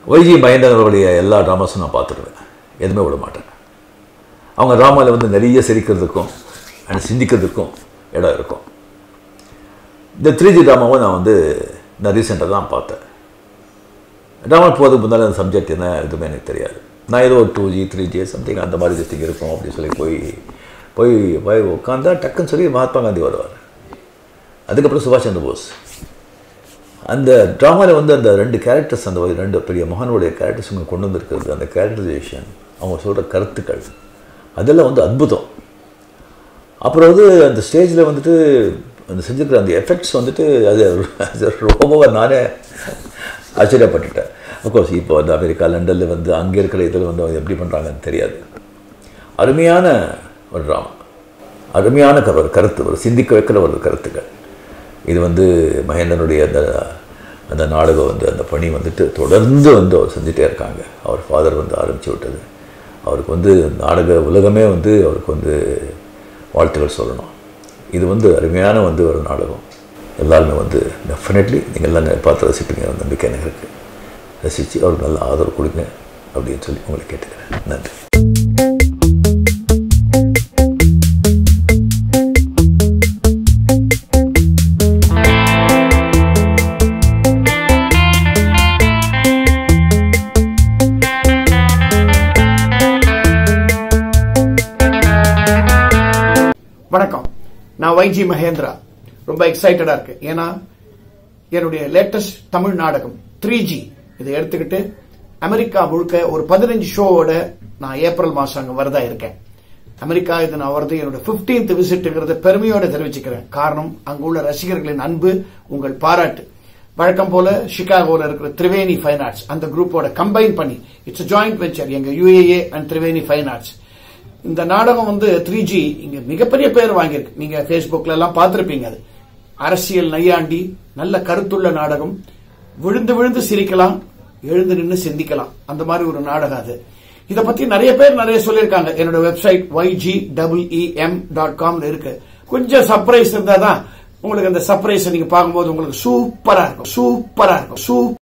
YG Mahendran அவர்களுடைய எல்லா ட்ராமாஸும் நான் பார்த்துருவேன் எதுவுமே விட மாட்டேன் அவங்க ட்ராமாவில் வந்து நிறைய சிரிக்கிறதுக்கும் அண்ட் சிந்திக்கிறதுக்கும் இடம் இருக்கும் இந்த த்ரீ ஜி ட்ராமாவை நான் வந்து நான் ரீசெண்டாக தான் பார்த்தேன் ட்ராமா போகிறதுக்கு முன்னால் அந்த சப்ஜெக்ட் என்ன எதுவுமே எனக்கு தெரியாது நான் ஏதோ ஒரு two G three G something அந்த மாதிரி திங் இருக்கும் அப்படின்னு சொல்லி போய் போய் போய் உட்காந்தா டக்குன்னு சொல்லி மகாத்மா காந்தி வருவார் அதுக்கப்புறம் சுபாஷ் சந்திர போஸ் அந்த ட்ராமாவில் வந்து அந்த ரெண்டு கேரக்டர்ஸ் அந்த ஒரு ரெண்டு பெரிய மகானுடைய கேரக்டர்ஸ் இங்கே கொண்டு வந்திருக்கிறது அந்த கேரக்டரைசேஷன் அவங்க சொல்கிற கருத்துக்கள் அதெல்லாம் வந்து அற்புதம் அப்புறம் வந்து அந்த ஸ்டேஜில் வந்துட்டு அந்த செஞ்சுருக்கிற அந்த எஃபெக்ட்ஸ் வந்துட்டு அது அது ரொம்ப நானே ஆச்சரியப்பட்டுட்டேன் அஃப்கோர்ஸ் இப்போ வந்து அமெரிக்கா லண்டனில் வந்து அங்கே இருக்கிற இதில் வந்து அவங்க எப்படி பண்ணுறாங்கன்னு தெரியாது அருமையான ஒரு ட்ராமா அருமையான க- ஒரு கருத்து ஒரு சிந்திக்க வைக்கிற ஒரு கருத்துக்கள் இது வந்து மகேந்திரனுடைய அந்த அந்த நாடகம் வந்து அந்த பணி வந்துட்டு தொடர்ந்து வந்து அவர் செஞ்சுட்டே இருக்காங்க அவர் ஃபாதர் வந்து ஆரம்பித்து விட்டது அவருக்கு வந்து நாடக உலகமே வந்து அவருக்கு வந்து வாழ்த்துக்கள் சொல்லணும் இது வந்து அருமையான வந்து ஒரு நாடகம் எல்லாருமே வந்து டெஃபினெட்லி நீங்கள் எல்லாம் பார்த்து ரசிப்பீங்க நம்பிக்கை எனக்கு இருக்குது ரசித்து அவருக்கு நல்ல ஆதரவு கொடுங்க அப்படின்னு சொல்லி உங்களை கேட்டுக்கிறேன் நன்றி வணக்கம் நான் வைஜி மகேந்திரா ரொம்ப எக்ஸைட்டடா இருக்கு ஏன்னா என்னுடைய லேட்டஸ்ட் தமிழ் நாடகம் த்ரீ ஜி இதை எடுத்துக்கிட்டு அமெரிக்கா முழுக்க ஒரு பதினஞ்சு ஷோவோட நான் ஏப்ரல் மாசம் அங்க வரதா இருக்கேன் அமெரிக்கா இது நான் வரது என்னோட 15th விசிட்ங்கிறத பெருமையோட தெரிவிச்சுக்கிறேன் காரணம் அங்குள்ள ரசிகர்களின் அன்பு உங்கள் பாராட்டு வழக்கம் போல சிகாகோல இருக்கிற திரிவேணி ஃபைன் ஆர்ட்ஸ் அந்த குரூப்போட கம்பைன் பண்ணி இட்ஸ் ஜாயிண்ட் வெஞ்சர் எங்க UAA and Triveni fine arts இந்த நாடகம் வந்து த்ரீ ஜி இங்க மிகப்பெரிய பேர் வாங்கியிருக்கு நீங்க Facebookல எல்லாம் பார்த்திருப்பீங்க அது அரசியல் நையாண்டி நல்ல கருத்துள்ள நாடகம் விழுந்து விழுந்து சிரிக்கலாம் எழுந்து நின்று சிந்திக்கலாம் அந்த மாதிரி ஒரு நாடகம் அது இத பத்தி நிறைய பேர் நிறைய சொல்லியிருக்காங்க என்னோட website YG double EM dot காம்ல இருக்கு கொஞ்சம் சர்ப்ரைஸ் இருந்தாதான் உங்களுக்கு அந்த சர்ப்ரைஸ் நீங்க பார்க்கும்போது உங்களுக்கு சூப்பரா இருக்கும் சூப்பரா இருக்கும் சூப்பர்